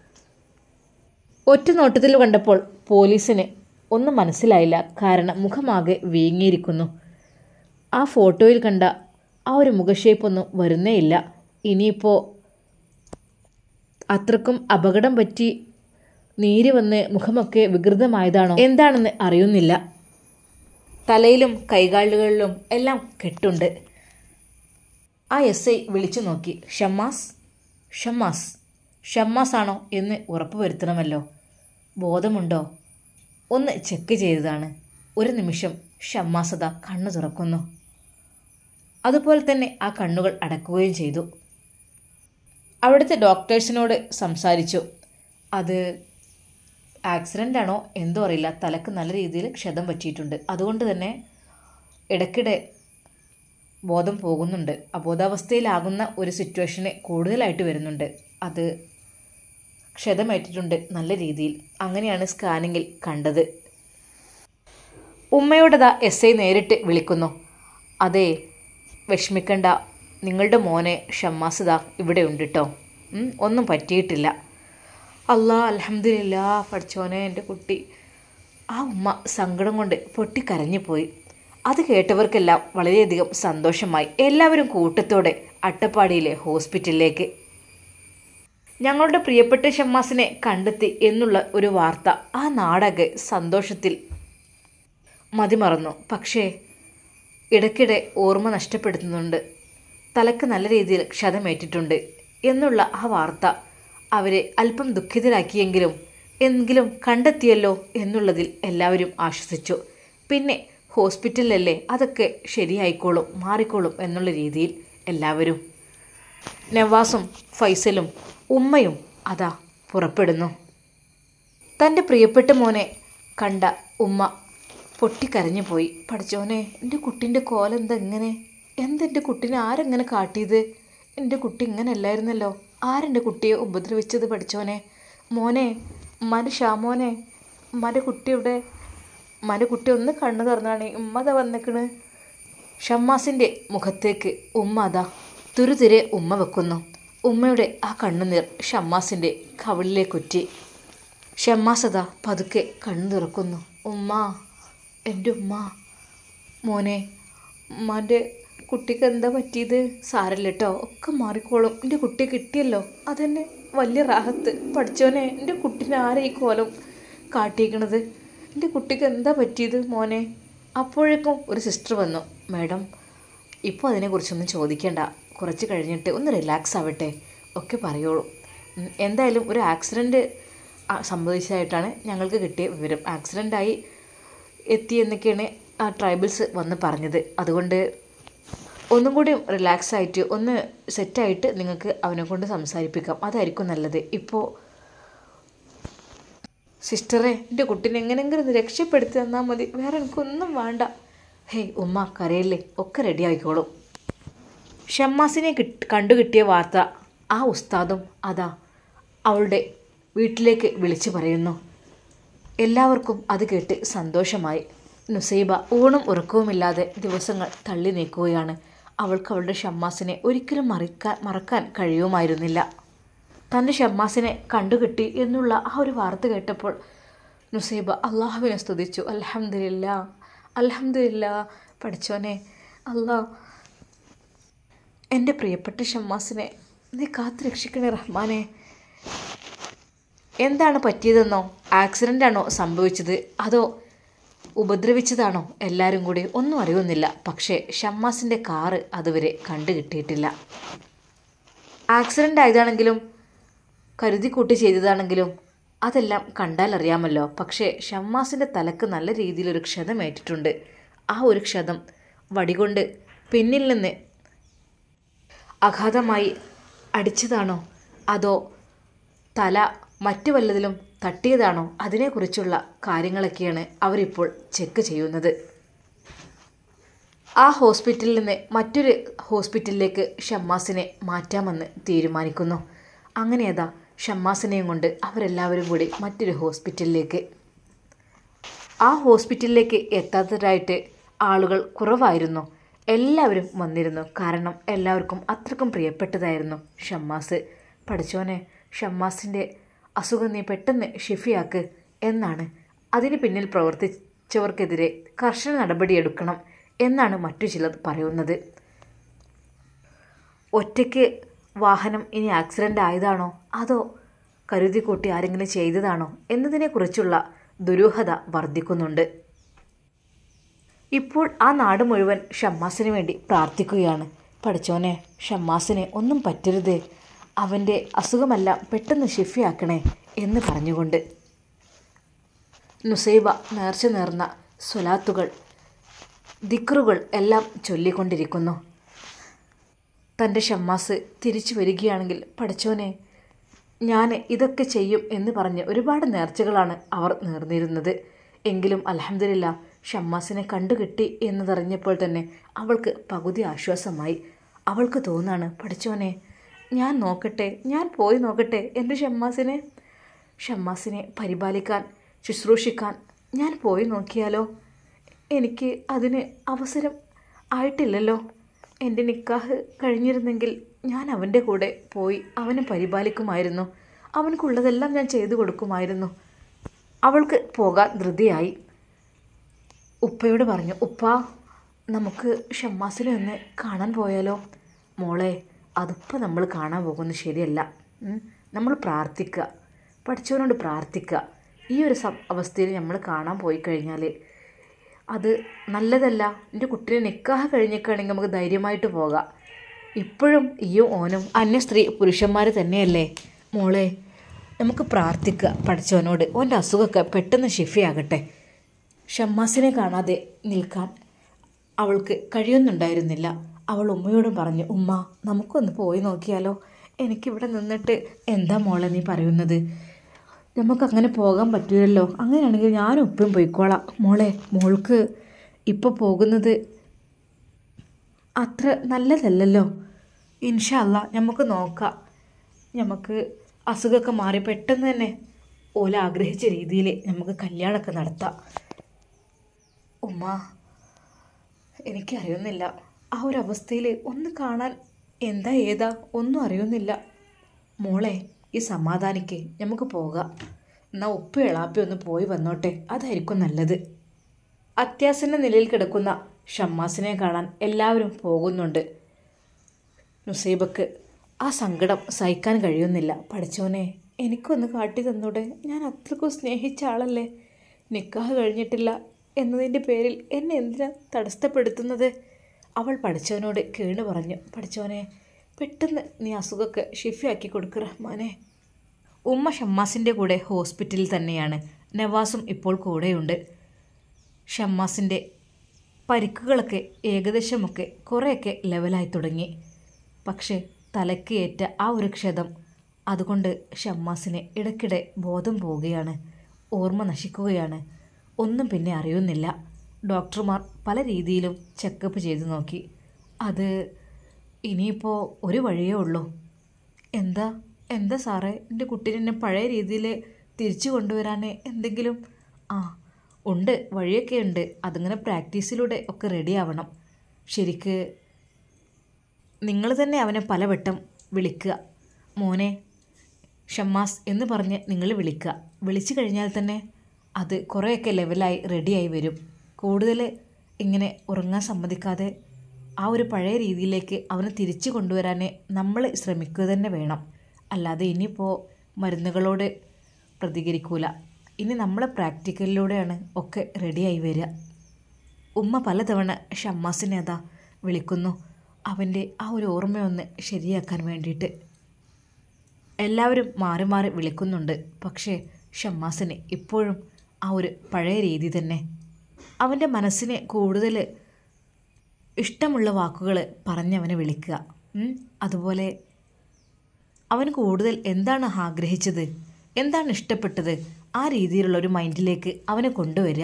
ഒറ്റ നോട്ടത്തിൽ കണ്ടപ്പോൾ പോലീസിന് ഒന്നും മനസ്സിലായില്ല കാരണം മുഖമാകെ വീങ്ങിയിരിക്കുന്നു ആ ഫോട്ടോയിൽ കണ്ട ആ ഒരു മുഖഷേപ്പൊന്നും വരുന്നേയില്ല ഇനിയിപ്പോൾ അത്രക്കും അപകടം പറ്റി നീര് വന്ന് മുഖമൊക്കെ വികൃതമായതാണോ എന്താണെന്ന് അറിയുന്നില്ല തലയിലും കൈകാലുകളിലും എല്ലാം കെട്ടുണ്ട് ആ എസ് ഐ വിളിച്ചു നോക്കി ഷമ്മാസ് ഷമ്മാസ് ഷമ്മാസ് ആണോ എന്ന് ഉറപ്പ് വരുത്തണമല്ലോ ബോധമുണ്ടോ ഒന്ന് ചെക്ക് ചെയ്തതാണ് ഒരു നിമിഷം ഷമ്മാസത കണ്ണു തുറക്കുന്നു അതുപോലെ തന്നെ ആ കണ്ണുകൾ അടക്കുകയും ചെയ്തു അവിടുത്തെ ഡോക്ടേഴ്സിനോട് സംസാരിച്ചു അത് ആക്സിഡൻ്റ് ആണോ എന്തോ അറിയില്ല തലക്ക് നല്ല രീതിയിൽ ക്ഷതം പറ്റിയിട്ടുണ്ട് അതുകൊണ്ട് തന്നെ ഇടയ്ക്കിടെ ബോധം പോകുന്നുണ്ട് അബോധാവസ്ഥയിലാകുന്ന ഒരു സിറ്റുവേഷന് കൂടുതലായിട്ട് വരുന്നുണ്ട് അത് ക്ഷതമേറ്റിട്ടുണ്ട് നല്ല രീതിയിൽ അങ്ങനെയാണ് സ്കാനിങ്ങിൽ കണ്ടത് ഉമ്മയോടതാ എസ് ഐ നേരിട്ട് വിളിക്കുന്നു അതെ വിഷമിക്കണ്ട നിങ്ങളുടെ മോനെ ഷമ്മാസിദ ഇവിടെ ഉണ്ട് കേട്ടോ ഉം, ഒന്നും പറ്റിയിട്ടില്ല അല്ലാ അലഹമില്ല പഠിച്ചോനെ എൻ്റെ കുട്ടി ആ ഉമ്മ സങ്കടം കൊണ്ട് പൊട്ടിക്കരഞ്ഞു പോയി അത് കേട്ടവർക്കെല്ലാം വളരെയധികം സന്തോഷമായി എല്ലാവരും കൂട്ടത്തോടെ അട്ടപ്പാടിയിലെ ഹോസ്പിറ്റലിലേക്ക് ഞങ്ങളുടെ പ്രിയപ്പെട്ട ഷമ്മാസിനെ കണ്ടെത്തി എന്നുള്ള ഒരു വാർത്ത ആ നാടകെ സന്തോഷത്തിൽ മതിമറന്നു പക്ഷേ ഇടയ്ക്കിടെ ഓർമ്മ നഷ്ടപ്പെടുത്തുന്നുണ്ട് തലക്ക് നല്ല രീതിയിൽ ക്ഷതമേറ്റിട്ടുണ്ട് എന്നുള്ള ആ വാർത്ത അവരെ അല്പം ദുഃഖിതരാക്കിയെങ്കിലും എങ്കിലും കണ്ടെത്തിയല്ലോ എന്നുള്ളതിൽ എല്ലാവരും ആശ്വസിച്ചു പിന്നെ ഹോസ്പിറ്റലിലല്ലേ അതൊക്കെ ശരിയായിക്കോളും മാറിക്കോളും എന്നുള്ള രീതിയിൽ എല്ലാവരും നവാസും ഫൈസലും ഉമ്മയും അതാ പുറപ്പെടുന്നു തൻ്റെ പ്രിയപ്പെട്ട മോനെ കണ്ട ഉമ്മ പൊട്ടിക്കരഞ്ഞു പോയി പഠിച്ചോനെ എൻ്റെ കുട്ടീൻ്റെ കോലെന്താ ഇങ്ങനെ എന്തെൻ്റെ കുട്ടീനെ ആരെങ്ങനെ കാട്ടിയത് എൻ്റെ കുട്ടി ഇങ്ങനെ അല്ലായിരുന്നല്ലോ ആരെൻ്റെ കുട്ടിയെ ഉപദ്രവിച്ചത് പഠിച്ചോനെ മോനെ ഉമ്മാൻ്റെ ഷാമോനെ ഉമ്മാൻ്റെ കുട്ടിയുടെ ഉമ്മാൻ്റെ കുട്ടി ഒന്ന് കണ്ണു തുറന്നാണ് ഉമ്മ അതാ വന്നേക്കണ് ഷമ്മാസിൻ്റെ മുഖത്തേക്ക് ഉമ്മ അതാ തുരുതിരെ ഉമ്മ വെക്കുന്നു ഉമ്മയുടെ ആ കണ്ണുനീർ ഷമ്മാസിൻ്റെ കവിളിലേക്കുറ്റി ഷമ്മാസ് അതാ പതുക്കെ കണ്ണു തുറക്കുന്നു ഉമ്മ എൻ്റെ ഉമ്മ മോനെ ഉമ്മാൻ്റെ കുട്ടിക്ക് എന്താ പറ്റിയത് സാരല്ല കേട്ടോ ഒക്കെ മാറിക്കോളും എൻ്റെ കുട്ടിയെ കിട്ടിയല്ലോ അതെന്നെ വലിയ റാഹത്ത് പഠിച്ചോനെ എൻ്റെ കുട്ടീനെ ആരെ ഈ കോലം കാട്ടിയിരിക്കണത് എൻ്റെ കുട്ടിക്ക് എന്താ പറ്റിയത് മോനെ അപ്പോഴേക്കും ഒരു സിസ്റ്റർ വന്നു മാഡം ഇപ്പോൾ അതിനെക്കുറിച്ചൊന്നും ചോദിക്കേണ്ട കുറച്ച് കഴിഞ്ഞിട്ട് ഒന്ന് റിലാക്സ് ആവട്ടെ ഒക്കെ പറയുള്ളൂ ഉം, എന്തായാലും ഒരു ആക്സിഡൻറ്റ് സംഭവിച്ചതായിട്ടാണ് ഞങ്ങൾക്ക് കിട്ടിയ വിവരം ആക്സിഡൻ്റായി എത്തി എന്നൊക്കെയാണ് ആ ട്രൈബൽസ് വന്ന് പറഞ്ഞത് അതുകൊണ്ട് ഒന്നും കൂടി റിലാക്സ് ആയിട്ട് ഒന്ന് സെറ്റായിട്ട് നിങ്ങൾക്ക് അവനെ കൊണ്ട് സംസാരിപ്പിക്കാം അതായിരിക്കും നല്ലത് ഇപ്പോൾ സിസ്റ്ററെ എൻ്റെ കുട്ടീനെ എങ്ങനെയെങ്കിലും ഒന്ന് രക്ഷപ്പെടുത്തി തന്നാൽ മതി വേറെ എനിക്കൊന്നും വേണ്ട ഹേയ് ഉമ്മ കരയില്ലേ ഒക്കെ റെഡി ആയിക്കോളും ഷമ്മാസിനെ കിട്ട് കണ്ടു കിട്ടിയ വാർത്ത ആ ഉസ്താദും അതാ അവളുടെ വീട്ടിലേക്ക് വിളിച്ചു പറയുന്നു എല്ലാവർക്കും അത് കേട്ട് സന്തോഷമായി നുസൈബ ഊണും ഉറക്കവുമില്ലാതെ ദിവസങ്ങൾ തള്ളി നീക്കുകയാണ് അവൾക്ക് അവളുടെ ഷമ്മാസിനെ ഒരിക്കലും മറിക്കാൻ മറക്കാൻ കഴിയുമായിരുന്നില്ല തൻ്റെ ഷമ്മാസിനെ കണ്ടുകിട്ടി എന്നുള്ള ആ ഒരു വാർത്ത കേട്ടപ്പോൾ നുസൈബ അള്ളാഹുവിനെ സ്തുതിച്ചു അൽഹംദുലില്ല അൽഹംദുലില്ല പഠിച്ചോനെ അള്ളാഹ് എൻ്റെ പ്രിയപ്പെട്ട ഷമ്മാസിനെ നീ കാത്തു രക്ഷിക്കണേ റഹ്മാനെ എന്താണ് പറ്റിയതെന്നോ ആക്സിഡൻ്റ് ആണോ സംഭവിച്ചത് അതോ ഉപദ്രവിച്ചതാണോ എല്ലാവരും കൂടി ഒന്നും അറിയുന്നില്ല പക്ഷേ ഷമ്മാസിൻ്റെ കാറ് അതുവരെ കണ്ടു കിട്ടിയിട്ടില്ല ആക്സിഡൻ്റ് ആയതാണെങ്കിലും കരുതിക്കൂട്ടി ചെയ്തതാണെങ്കിലും അതെല്ലാം കണ്ടാൽ അറിയാമല്ലോ പക്ഷേ ഷമ്മാസിൻ്റെ തലക്ക് നല്ല രീതിയിലൊരു ക്ഷതമേറ്റിട്ടുണ്ട് ആ ഒരു ക്ഷതം വടികൊണ്ട് പിന്നിൽ നിന്ന് അഗാധമായി അടിച്ചതാണോ അതോ തല മറ്റു വല്ലതിലും തട്ടിയതാണോ അതിനെക്കുറിച്ചുള്ള കാര്യങ്ങളൊക്കെയാണ് അവരിപ്പോൾ ചെക്ക് ചെയ്യുന്നത് ആ ഹോസ്പിറ്റലിൽ നിന്ന് മറ്റൊരു ഹോസ്പിറ്റലിലേക്ക് ഷമ്മാസിനെ മാറ്റാമെന്ന് തീരുമാനിക്കുന്നു അങ്ങനെ അതാ ഷമ്മാസിനെയും കൊണ്ട് അവരെല്ലാവരും കൂടി മറ്റൊരു ഹോസ്പിറ്റലിലേക്ക് ആ ഹോസ്പിറ്റലിലേക്ക് എത്താത്തതായിട്ട് ആളുകൾ കുറവായിരുന്നു എല്ലാവരും വന്നിരുന്നു കാരണം എല്ലാവർക്കും അത്രക്കും പ്രിയപ്പെട്ടതായിരുന്നു ഷമ്മാസ് പഠിച്ചോനെ ഷമ്മാസിൻ്റെ അസുഖം നീ പെട്ടെന്ന് ഷിഫിയാക്ക് എന്നാണ് അതിന് പിന്നിൽ പ്രവർത്തിച്ചവർക്കെതിരെ കർശന നടപടിയെടുക്കണം എന്നാണ് മറ്റു ചിലർ പറയുന്നത് ഒറ്റയ്ക്ക് വാഹനം ഇനി ആക്സിഡൻ്റ് ആയതാണോ അതോ കരുതി കൂട്ടി ആരെങ്കിലും ചെയ്തതാണോ എന്നതിനെക്കുറിച്ചുള്ള ദുരൂഹത വർദ്ധിക്കുന്നുണ്ട് ഇപ്പോൾ ആ നാട് മുഴുവൻ ഷമ്മാസിന് വേണ്ടി പ്രാർത്ഥിക്കുകയാണ് പഠിച്ചോനെ ഷമ്മാസിന് ഒന്നും പറ്റരുതേ അവൻ്റെ അസുഖമെല്ലാം പെട്ടെന്ന് ഷിഫിയാക്കണേ എന്ന് പറഞ്ഞുകൊണ്ട് നുസൈബ നേർച്ച നേർന്ന സ്വലാത്തുകൾ ദിക്റുകൾ എല്ലാം ചൊല്ലിക്കൊണ്ടിരിക്കുന്നു തൻ്റെ ഷമ്മാസ് തിരിച്ചു വരികയാണെങ്കിൽ പഠിച്ചോനെ ഞാൻ ഇതൊക്കെ ചെയ്യും എന്ന് പറഞ്ഞ് ഒരുപാട് നേർച്ചകളാണ് അവർ നേർന്നിരുന്നത് എങ്കിലും അലഹമില്ല ഷമ്മാസിനെ കണ്ടുകിട്ടി എന്നതറിഞ്ഞപ്പോൾ തന്നെ അവൾക്ക് പകുതി ആശ്വാസമായി അവൾക്ക് തോന്നാണ് പഠിച്ചോനെ ഞാൻ നോക്കട്ടെ ഞാൻ പോയി നോക്കട്ടെ എൻ്റെ ഷമ്മാസിനെ ഷമ്മാസിനെ പരിപാലിക്കാൻ ശുശ്രൂഷിക്കാൻ ഞാൻ പോയി നോക്കിയാലോ എനിക്ക് അതിന് അവസരം ആയിട്ടില്ലല്ലോ എൻ്റെ നിക്കാഹ് കഴിഞ്ഞിരുന്നെങ്കിൽ ഞാൻ അവൻ്റെ കൂടെ പോയി അവനെ പരിപാലിക്കുമായിരുന്നു അവനക്കുള്ളതെല്ലാം ഞാൻ ചെയ്തു കൊടുക്കുമായിരുന്നു അവൾക്ക് പോകാൻ ധൃതിയായി ഉപ്പയോട് പറഞ്ഞു ഉപ്പ നമുക്ക് ഷമ്മാസിനെ ഒന്ന് കാണാൻ പോയാലോ മോളെ അതിപ്പോൾ നമ്മൾ കാണാൻ പോകുന്നത് ശരിയല്ല ഉം. നമ്മൾ പ്രാർത്ഥിക്കുക പഠിച്ചവനോട് പ്രാർത്ഥിക്കുക ഈ ഒരു സം- അവസ്ഥയിൽ നമ്മൾ കാണാൻ പോയി കഴിഞ്ഞാൽ അത് നല്ലതല്ല എൻ്റെ കുട്ടീനെ നിക്കാഹ് കഴിഞ്ഞേക്കാണെങ്കിൽ നമുക്ക് ധൈര്യമായിട്ട് പോകാം ഇപ്പോഴും ഈയും ഓനും അന്യ സ്ത്രീ പുരുഷന്മാർ തന്നെയല്ലേ മോളെ നമുക്ക് പ്രാർത്ഥിക്കുക പഠിച്ചവനോട് ഓൻ്റെ അസുഖമൊക്കെ പെട്ടെന്ന് ഷിഫയാകട്ടെ ഷമ്മാസിനെ കാണാതെ നിൽക്കാൻ അവൾക്ക് കഴിയുന്നുണ്ടായിരുന്നില്ല അവൾ ഉമ്മയോടും പറഞ്ഞു ഉമ്മ നമുക്കൊന്ന് പോയി നോക്കിയാലോ എനിക്കിവിടെ നിന്നിട്ട് എന്താ മോളെ നീ പറയുന്നത് നമുക്കങ്ങനെ പോകാൻ പറ്റില്ലല്ലോ അങ്ങനെയാണെങ്കിൽ ഞാനും ഉപ്പയും പോയിക്കോളാം മോളെ മോൾക്ക് ഇപ്പോൾ പോകുന്നത് അത്ര നല്ലതല്ലല്ലോ ഇൻഷല്ല നമുക്ക് നോക്കാം നമുക്ക് അസുഖമൊക്കെ മാറി പെട്ടെന്ന് തന്നെ ഓല ആഗ്രഹിച്ച രീതിയിൽ നമുക്ക് കല്യാണമൊക്കെ നടത്താം ഉമ്മ എനിക്കറിയുന്നില്ല ആ ഒരു അവസ്ഥയിൽ ഒന്ന് കാണാൻ എന്താ ഏതാ ഒന്നും അറിയുന്നില്ല മോളെ ഈ സമാധാനിക്ക് നമുക്ക് പോകാം എന്നാ ഉപ്പ് എളാപ്പി ഒന്ന് പോയി വന്നോട്ടെ അതായിരിക്കും നല്ലത് അത്യാസന്ന നിലയിൽ കിടക്കുന്ന ഷമ്മാസിനെ കാണാൻ എല്ലാവരും പോകുന്നുണ്ട് നുസൈബക്ക് ആ സങ്കടം സഹിക്കാൻ കഴിയുന്നില്ല പഠിച്ചോനെ എനിക്കൊന്ന് കാട്ടി തന്നൂടെ ഞാൻ അത്രക്കും സ്നേഹിച്ച ആളല്ലേ നിക്കാഹ് കഴിഞ്ഞിട്ടില്ല എന്നതിൻ്റെ പേരിൽ എന്നെ എന്തിനാ തടസ്സപ്പെടുത്തുന്നത് അവൾ പഠിച്ചവനോട് കേണ് പറഞ്ഞു പഠിച്ചവനെ പെട്ടെന്ന് നീ അസുഖമൊക്കെ ഷിഫിയാക്കി കൊടുക്ക് റഹ്മാനെ ഉമ്മ ഷമ്മാസിൻ്റെ കൂടെ ഹോസ്പിറ്റലിൽ തന്നെയാണ് നവാസും ഇപ്പോൾ കൂടെയുണ്ട് ഷമ്മാസിൻ്റെ പരിക്കുകളൊക്കെ ഏകദേശമൊക്കെ കുറേയൊക്കെ ലെവലായി തുടങ്ങി പക്ഷേ തലയ്ക്ക് ഏറ്റ ആ ഒരു ക്ഷതം അതുകൊണ്ട് ഷമ്മാസിന് ഇടയ്ക്കിടെ ബോധം പോവുകയാണ് ഓർമ്മ നശിക്കുകയാണ് ഒന്നും പിന്നെ അറിയുന്നില്ല ഡോക്ടർമാർ പല രീതിയിലും ചെക്കപ്പ് ചെയ്തു നോക്കി അത് ഇനിയിപ്പോൾ ഒരു വഴിയേ ഉള്ളൂ എന്താ എന്താ സാറേ എൻ്റെ കുട്ടീനെ എന്നെ പഴയ രീതിയിൽ തിരിച്ചു കൊണ്ടുവരാൻ എന്തെങ്കിലും ആ ഉണ്ട് വഴിയൊക്കെ ഉണ്ട് അതിങ്ങനെ പ്രാക്ടീസിലൂടെ ഒക്കെ റെഡി ആവണം ശരിക്ക് നിങ്ങൾ തന്നെ അവനെ പലവട്ടം വിളിക്കുക മോനെ ഷമ്മാസ് എന്ന് പറഞ്ഞ് നിങ്ങൾ വിളിക്കുക വിളിച്ചു കഴിഞ്ഞാൽ തന്നെ അത് കുറേയൊക്കെ ലെവലായി റെഡിയായി വരും കൂടുതൽ ഇങ്ങനെ ഉറങ്ങാൻ സമ്മതിക്കാതെ ആ ഒരു പഴയ രീതിയിലേക്ക് അവനെ തിരിച്ചു കൊണ്ടുവരാൻ നമ്മൾ ശ്രമിക്കുക തന്നെ വേണം അല്ലാതെ ഇനിയിപ്പോൾ മരുന്നുകളോട് പ്രതികരിക്കൂല ഇനി നമ്മളെ പ്രാക്ടിക്കലിലൂടെയാണ് ഒക്കെ റെഡിയായി വരിക ഉമ്മ പലതവണ ഷമ്മാസിനെ അതാ വിളിക്കുന്നു അവൻ്റെ ആ ഒരു ഓർമ്മയൊന്ന് ശരിയാക്കാൻ വേണ്ടിയിട്ട് എല്ലാവരും മാറി മാറി വിളിക്കുന്നുണ്ട് പക്ഷേ ഷമ്മാസിന് ഇപ്പോഴും ആ ഒരു പഴയ രീതി തന്നെ അവൻ്റെ മനസ്സിനെ കൂടുതൽ ഇഷ്ടമുള്ള വാക്കുകൾ പറഞ്ഞവനെ വിളിക്കുക ഉം, അതുപോലെ അവൻ കൂടുതൽ എന്താണ് ആഗ്രഹിച്ചത് എന്താണ് ഇഷ്ടപ്പെട്ടത് ആ രീതിയിലുള്ള ഒരു മൈൻഡിലേക്ക് അവനെ കൊണ്ടുവരിക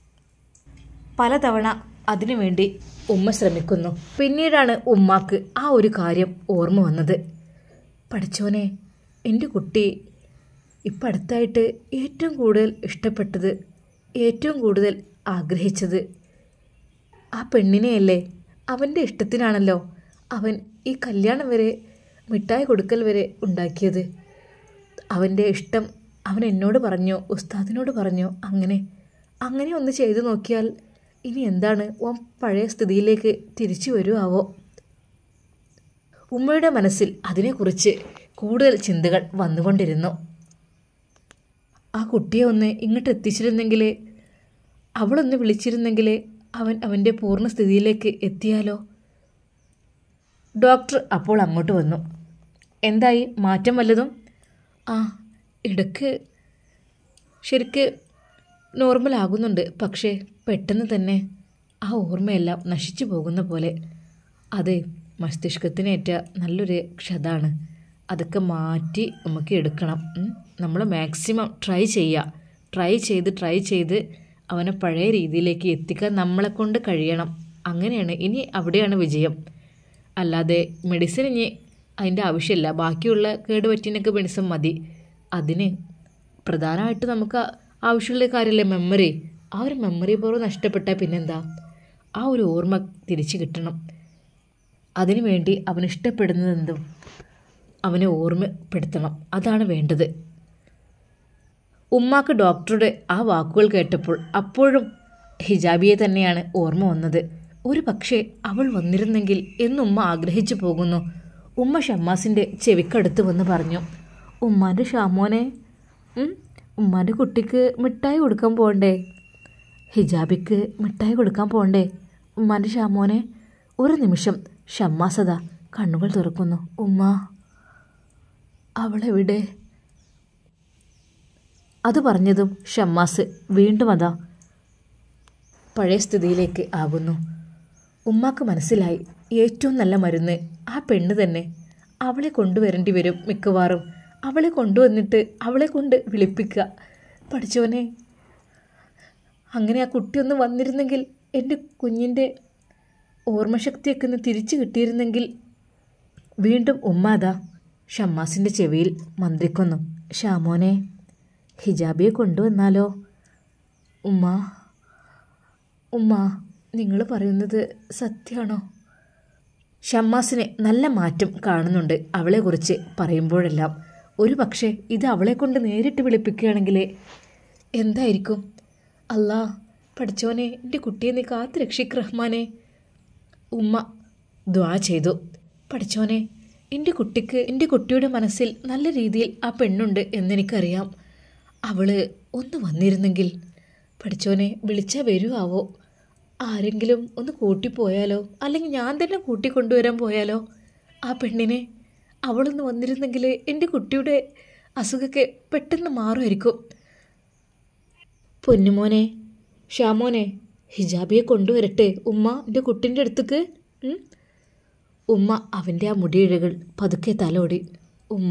പലതവണ അതിനുവേണ്ടി ഉമ്മ ശ്രമിക്കുന്നു പിന്നീടാണ് ഉമ്മാക്ക് ആ ഒരു കാര്യം ഓർമ്മ വന്നത് പഠിച്ചോനെ എൻ്റെ കുട്ടി ഇപ്പം അടുത്തായിട്ട് ഏറ്റവും കൂടുതൽ ഇഷ്ടപ്പെട്ടത് ഏറ്റവും കൂടുതൽ ആഗ്രഹിച്ചത് ആ പെണ്ണിനെയല്ലേ അവൻ്റെ ഇഷ്ടത്തിനാണല്ലോ അവൻ ഈ കല്യാണം വരെ മിഠായി കൊടുക്കൽ വരെ ഉണ്ടാക്കിയത് അവൻ്റെ ഇഷ്ടം അവൻ എന്നോട് പറഞ്ഞു ഉസ്താദിനോട് പറഞ്ഞു അങ്ങനെ അങ്ങനെ ഒന്ന് ചെയ്തു നോക്കിയാൽ ഇനി എന്താണ് ഓൻ പഴയ സ്ഥിതിയിലേക്ക് തിരിച്ചു വരുമാവോ ഉമ്മയുടെ മനസ്സിൽ അതിനെക്കുറിച്ച് കൂടുതൽ ചിന്തകൾ വന്നുകൊണ്ടിരുന്നു ആ കുട്ടിയെ ഒന്ന് ഇങ്ങോട്ട് എത്തിച്ചിരുന്നെങ്കിൽ അവളൊന്ന് വിളിച്ചിരുന്നെങ്കിൽ അവൻ അവൻ്റെ പൂർണ്ണ സ്ഥിതിയിലേക്ക് എത്തിയാലോ ഡോക്ടർ അപ്പോൾ അങ്ങോട്ട് വന്നു എന്തായി മാറ്റം വല്ലതും ആ ഇടയ്ക്ക് ശരിക്ക് നോർമൽ ആകുന്നുണ്ട് പക്ഷേ പെട്ടെന്ന് തന്നെ ആ ഓർമ്മയെല്ലാം നശിച്ചു പോകുന്ന പോലെ അത് മസ്തിഷ്കത്തിനേറ്റ നല്ലൊരു ക്ഷതാണ് അതൊക്കെ മാറ്റി നമുക്ക് എടുക്കണം നമ്മൾ മാക്സിമം ട്രൈ ചെയ്യുക ട്രൈ ചെയ്ത് ട്രൈ ചെയ്ത് അവനെ പഴയ രീതിയിലേക്ക് എത്തിക്കാൻ നമ്മളെ കൊണ്ട് കഴിയണം അങ്ങനെയാണ് ഇനി അവിടെയാണ് വിജയം അല്ലാതെ മെഡിസിൻ ഇനി അതിൻ്റെ ആവശ്യമില്ല ബാക്കിയുള്ള കേടുപറ്റിനൊക്കെ മെഡിസിൻ മതി അതിന് പ്രധാനമായിട്ട് നമുക്ക് ആവശ്യമുള്ള കാര്യമല്ലേ മെമ്മറി ആ ഒരു മെമ്മറി പവർ നഷ്ടപ്പെട്ടാൽ പിന്നെന്താ ആ ഒരു ഓർമ്മ തിരിച്ചു കിട്ടണം അതിനു വേണ്ടി അവൻ ഇഷ്ടപ്പെടുന്നതെന്തും അവനെ ഓർമ്മപ്പെടുത്തണം അതാണ് വേണ്ടത് ഉമ്മാക്ക് ഡോക്ടറുടെ ആ വാക്കുകൾ കേട്ടപ്പോൾ അപ്പോഴും ഹിജാബിയെ തന്നെയാണ് ഓർമ്മ വന്നത് ഒരു പക്ഷേ അവൾ വന്നിരുന്നെങ്കിൽ എന്നുമ്മ ആഗ്രഹിച്ചു പോകുന്നു ഉമ്മ ഷമ്മാസിൻ്റെ ചെവിക്കടുത്ത് വന്ന് പറഞ്ഞു ഉമ്മാൻ്റെ ഷാമോനെ ഉം, ഉമ്മാൻ്റെ കുട്ടിക്ക് മിഠായി കൊടുക്കാൻ പോകണ്ടേ ഹിജാബിക്ക് മിഠായി കൊടുക്കാൻ പോകണ്ടേ ഉമ്മാൻ്റെ ഷാമോനെ ഒരു നിമിഷം ഷമ്മാസത കണ്ണുകൾ തുറക്കുന്നു ഉമ്മ അവളെവിടെ അത് പറഞ്ഞതും ഷമ്മാസ് വീണ്ടും അതാ പഴയ സ്ഥിതിയിലേക്ക് ആകുന്നു ഉമ്മാക്ക് മനസ്സിലായി ഏറ്റവും നല്ല മരുന്ന് ആ പെണ്ണ് തന്നെ അവളെ കൊണ്ടുവരേണ്ടി വരും മിക്കവാറും അവളെ കൊണ്ടുവന്നിട്ട് അവളെ കൊണ്ട് വിളിപ്പിക്കുക പഠിച്ചവനെ അങ്ങനെ ആ കുട്ടി ഒന്ന് വന്നിരുന്നെങ്കിൽ എൻ്റെ കുഞ്ഞിൻ്റെ ഓർമ്മശക്തിയൊക്കെ ഒന്ന് തിരിച്ചു കിട്ടിയിരുന്നെങ്കിൽ വീണ്ടും ഉമ്മ അതാ ഷമ്മാസിൻ്റെ ചെവിയിൽ മന്ത്രിക്കുന്നു ഷാമോനെ ഹിജാബിയെ കൊണ്ടുവന്നാലോ ഉമ്മ ഉമ്മ നിങ്ങൾ പറയുന്നത് സത്യമാണോ ഷമ്മാസിന് നല്ല മാറ്റം കാണുന്നുണ്ട് അവളെക്കുറിച്ച് പറയുമ്പോഴെല്ലാം ഒരു പക്ഷേ ഇത് അവളെ കൊണ്ട് നേരിട്ട് വിളിപ്പിക്കുകയാണെങ്കിൽ എന്തായിരിക്കും അല്ലാ പഠിച്ചോനെ എൻ്റെ കുട്ടിയെ നീ കാത്ത് രക്ഷിക്ക് റഹ്മാനെ ഉമ്മ ദ്വാ ചെയ്തു പഠിച്ചോനെ എൻ്റെ കുട്ടിക്ക് എൻ്റെ കുട്ടിയുടെ മനസ്സിൽ നല്ല രീതിയിൽ ആ പെണ്ണുണ്ട് എന്നെനിക്കറിയാം അവള് ഒന്ന് വന്നിരുന്നെങ്കിൽ പഠിച്ചോനെ വിളിച്ചാൽ വരുമാവോ ആരെങ്കിലും ഒന്ന് കൂട്ടിപ്പോയാലോ അല്ലെങ്കിൽ ഞാൻ തന്നെ കൂട്ടിക്കൊണ്ടുവരാൻ പോയാലോ ആ പെണ്ണിനെ അവളൊന്ന് വന്നിരുന്നെങ്കിൽ എൻ്റെ കുട്ടിയുടെ അസുഖമൊക്കെ പെട്ടെന്ന് മാറുമായിരിക്കും പൊന്നുമോനെ ഷ്യാമോനെ ഹിജാബിയെ കൊണ്ടുവരട്ടെ ഉമ്മ എൻ്റെ കുട്ടിൻ്റെ അടുത്തേക്ക് ഉം? ഉമ്മ അവൻ്റെ ആ മുടിയിഴകൾ പതുക്കെ തലോടി ഉമ്മ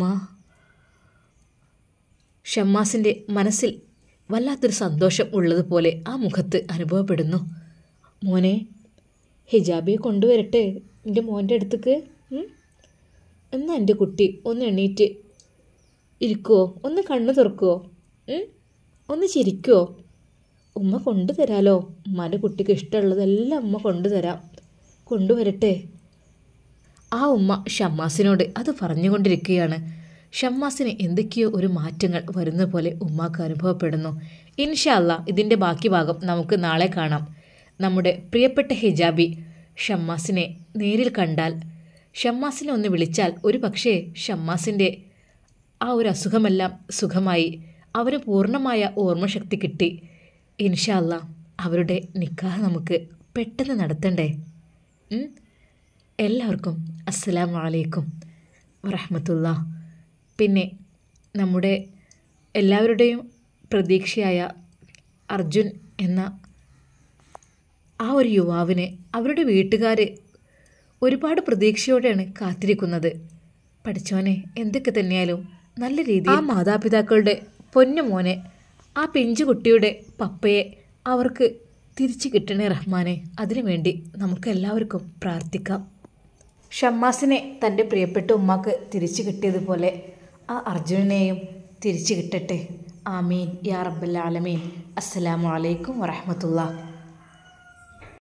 ഷമ്മാസിൻ്റെ മനസ്സിൽ വല്ലാത്തൊരു സന്തോഷം ഉള്ളതുപോലെ ആ മുഖത്ത് അനുഭവപ്പെടുന്നു മോനെ ഹിജാബിയെ കൊണ്ടുവരട്ടെ എൻ്റെ മോൻ്റെ അടുത്തേക്ക് ഉം? എന്നാ എൻ്റെ കുട്ടി ഒന്ന് എണീറ്റ് ഇരിക്കുവോ ഒന്ന് കണ്ണു തുറക്കുവോ ഉം? ഒന്ന് ചിരിക്കുവോ ഉമ്മ കൊണ്ടുതരാലോ ഉമ്മാൻ്റെ കുട്ടിക്ക് ഇഷ്ടമുള്ളതെല്ലാം ഉമ്മ കൊണ്ടുതരാം കൊണ്ടുവരട്ടെ ആ ഉമ്മ ഷമ്മാസിനോട് അത് പറഞ്ഞുകൊണ്ടിരിക്കുകയാണ് ഷമ്മാസിന് എന്തൊക്കെയോ ഒരു മാറ്റങ്ങൾ വരുന്ന പോലെ ഉമ്മാക്ക് അനുഭവപ്പെടുന്നു ഇൻഷാല്ല ഇതിൻ്റെ ബാക്കി ഭാഗം നമുക്ക് നാളെ കാണാം നമ്മുടെ പ്രിയപ്പെട്ട ഹിജാബി ഷമ്മാസിനെ നേരിൽ കണ്ടാൽ ഷമ്മാസിനെ ഒന്ന് വിളിച്ചാൽ ഒരു പക്ഷേ ഷമ്മാസിൻ്റെ ആ ഒരു അസുഖമെല്ലാം സുഖമായി അവന് പൂർണ്ണമായ ഓർമ്മശക്തി കിട്ടി ഇൻഷാല്ല അവരുടെ നിക്കാഹ് നമുക്ക് പെട്ടെന്ന് നടത്തണ്ടേ ഉം? എല്ലാവർക്കും അസ്സലാമു അലൈക്കും വറഹമത്തുള്ള പിന്നെ നമ്മുടെ എല്ലാവരുടെയും പ്രതീക്ഷയായ അർജുൻ എന്ന ആ ഒരു യുവാവിനെ അവരുടെ വീട്ടുകാർ ഒരുപാട് പ്രതീക്ഷയോടെയാണ് കാത്തിരിക്കുന്നത് പഠിച്ചോനെ എന്തൊക്കെ തന്നെയാലും നല്ല രീതിയിൽ ആ മാതാപിതാക്കളുടെ പൊന്നു മോനെ ആ പിഞ്ചു കുട്ടിയുടെ പപ്പയെ അവർക്ക് തിരിച്ചു കിട്ടണേ റഹ്മാനെ അതിനുവേണ്ടി നമുക്ക് എല്ലാവർക്കും പ്രാർത്ഥിക്കാം ഷമ്മാസിനെ തൻ്റെ പ്രിയപ്പെട്ട ഉമ്മാക്ക് തിരിച്ചു കിട്ടിയതുപോലെ ആ അർജുനനെയും തിരിച്ചു കിട്ടട്ടെ ആമീൻ യാ റബ്ബൽ ആലമീൻ അസ്സലാമു അലൈക്കും വറഹമത്തുള്ള